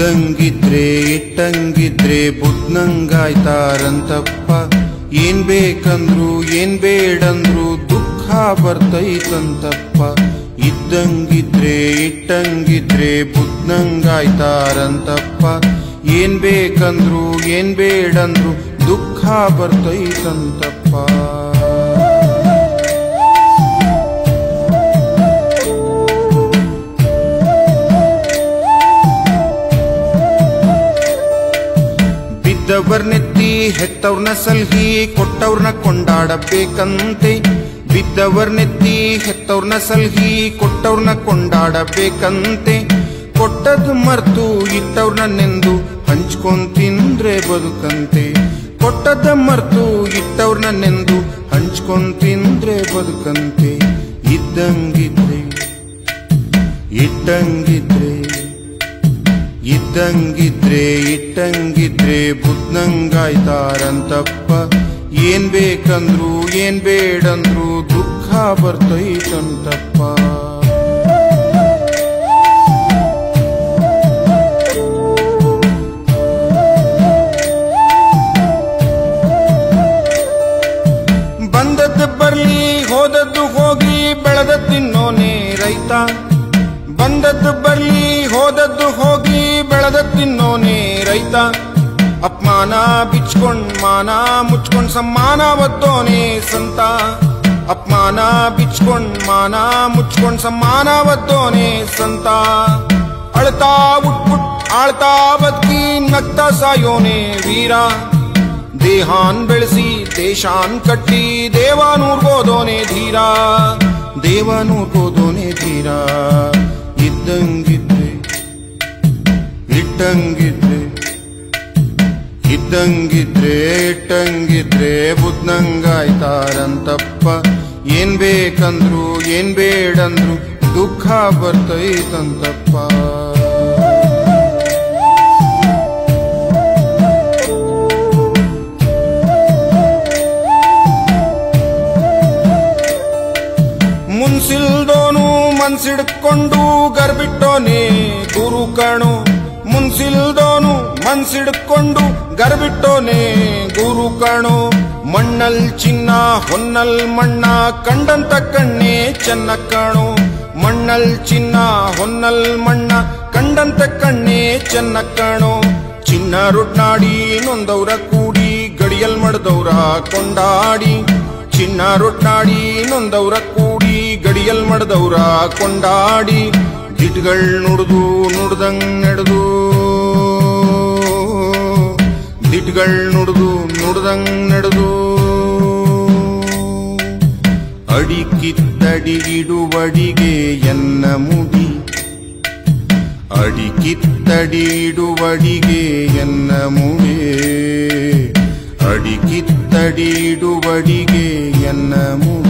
ಇದ್ದಂಗಿದ್ರೆ ಇಟ್ಟಂಗಿದ್ರೆ ಬುದ್ನಂಗಾಯ್ತಾರಂತಪ್ಪ ಏನ್ ಬೇಕಂದ್ರು ಏನ್ ಬೇಡಂದ್ರು ದುಃಖ ಬರ್ತೈತಂತಪ್ಪ ಇದ್ದಂಗಿದ್ರೆ ಇಟ್ಟಂಗಿದ್ರೆ ಬುದ್ನಂಗಾಯ್ತಾರಂತಪ್ಪ ಏನ್ ಬೇಕಂದ್ರು ಏನ್ ಬೇಡಂದ್ರು ದುಃಖ ಬರ್ತೈತಂತಪ್ಪ ಬಿದ್ದವರ್ನೆತ್ತಿ ಹೆತ್ತವ್ರನ್ನ ಸಲ್ಹಿ ಕೊಟ್ಟವ್ರನ್ನ ಕೊಂಡಾಡಬೇಕಂತೆ ಬಿದ್ದವರ್ನೆತ್ತಿ ಹೆತ್ತವ್ರನ್ನ ಸಲ್ಹಿ ಕೊಟ್ಟವ್ರನ್ನ ಕೊಂಡಾಡಬೇಕಂತೆ ಕೊಟ್ಟದ್ದು ಮರ್ತು ಇಟ್ಟವ್ರನ್ನ ನೆಂದು ಹಂಚ್ಕೊಂಡ್ ತಿಂದ್ರೆ ಬದುಕಂತೆ ಕೊಟ್ಟದ್ದ ಮರ್ತು ಇಟ್ಟವ್ರನ್ನ ನೆಂದು ಹಂಚ್ಕೊಂಡ್ ತಿಂದ್ರೆ ಬದುಕಂತೆ ಇದ್ದಂಗಿದ್ರೆ ಇಟ್ಟಂಗಿದ್ರೆ ಇದ್ದಂಗಿದ್ರೆ ಇಟ್ಟಂಗಿದ್ರೆ ಬುದ್ನಂಗಾಯ್ತಾರಂತಪ್ಪ ಏನ್ ಬೇಕಂದ್ರು ಏನ್ ಬೇಡಂದ್ರು ದುಃಖ ಬರ್ತೈತಂತಪ್ಪ ಬಂದದ್ದು ಬರ್ಲಿ ಹೋದದ್ದು ಹೋಗಿ ಬೆಳೆದ ತಿನ್ನೋನೇ ರೈತ ಬಂದದ್ದು ಬರ್ಲಿ ಹೋದದ್ದು ಹೋಗಿ ಬೆಳೆದ ತಿನ್ನೋನೇ ರೈತ ಅಪಮಾನ ಬಿಚ್ಕೊಂಡ್ ಮಾನ ಮುಚ್ಕೊಂಡ್ ಸಮ್ಮಾನ ಒದ್ದೋನೇ ಸಂತ ಅಪಮಾನ ಬಿಚ್ಕೊಂಡ್ ಮಾನ ಮುಚ್ಕೊಂಡ್ ಸಮ್ಮಾನ ಒದ್ದೋನೇ ಸಂತ ಅಳ್ತಾ ಉಟ್ಬಿಟ್ ಆಳ್ತಾ ಬದುಕಿ ನಗ್ತಾ ಸಾಯೋನೇ ವೀರ ದೇಹಾನ್ ಬೆಳೆಸಿ ದೇಶಾನ್ ಕಟ್ಟಿ ದೇವಾನೂರ್ಗೋದೋನೆ ಧೀರ ದೇವಾನೂರ್ಗೋದೋನೆ ಧೀರ ಇದ್ದಂಗಿದ್ರೆ ಇಟ್ಟಂಗಿದ್ರೆ ಇದ್ದಂಗಿದ್ರೆ ಇಟ್ಟಂಗಿದ್ರೆ ಬುದ್ನಂಗಾಯ್ತಾರಂತಪ್ಪ ಏನ್ ಬೇಕಂದ್ರು ಏನ್ ಬೇಡಂದ್ರು ದುಃಖ ಬರ್ತೈತಂತಪ್ಪ ಮುನ್ಸಿಲ್ದೋನು ಮನ್ಸಿಡ್ಕೊಂಡು ಗರ್ಬಿಟ್ಟೋನೆ ಗುರು ಕಣು ಮುನ್ಸಿಲ್ದೋನು ಮನ್ಸಿಡ್ಕೊಂಡು ಗರ್ಬಿಟ್ಟೋನೆ ಗುರು ಕಣು ಮಣ್ಣಲ್ ಚಿನ್ನ ಹೊನ್ನಲ್ ಮಣ್ಣ ಕಂಡಂತ ಕಣ್ಣೇ ಚೆನ್ನ ಕಾಣು ಮಣ್ಣಲ್ ಚಿನ್ನ ಹೊನ್ನಲ್ ಮಣ್ಣ ಕಂಡಂತ ಕಣ್ಣೇ ಚೆನ್ನ ಕಾಣು ಚಿನ್ನ ರೊಟ್ನಾಡಿ ನೊಂದವ್ರ ಕೂಡಿ ಗಡಿಯಲ್ ಮಡ್ದವ್ರ ಕೊಂಡಾಡಿ ಚಿನ್ನ ರೊಟ್ನಾಡಿ ನೊಂದವ್ರ ಕೂಡಿ ಗಡಿಯಲ್ ಮಡ್ದವ್ರ ಕೊಂಡಾಡಿ ದಿಟ್ಗಳ್ ನುಡ್ದು ನುಡ್ದಂಗ್ ನಡೆದು ದಿಟ್ಗಳ್ ನುಡ್ದು ನುಡ್ದಂಗ್ ನಡೆದು ಅಡಿಕಿತ್ತಡಿಗಿಡುವಡಿಗೆ ಎನ್ನ ಮುಡಿ ಅಡಿಕಿತ್ತಡಿಡುವಡಿಗೆ ಎನ್ನ ಮುಡಿ ಅಡಿಕಿತ್ತಡಿಡುವಡಿಗೆ ಎನ್ನ ಮುಡಿ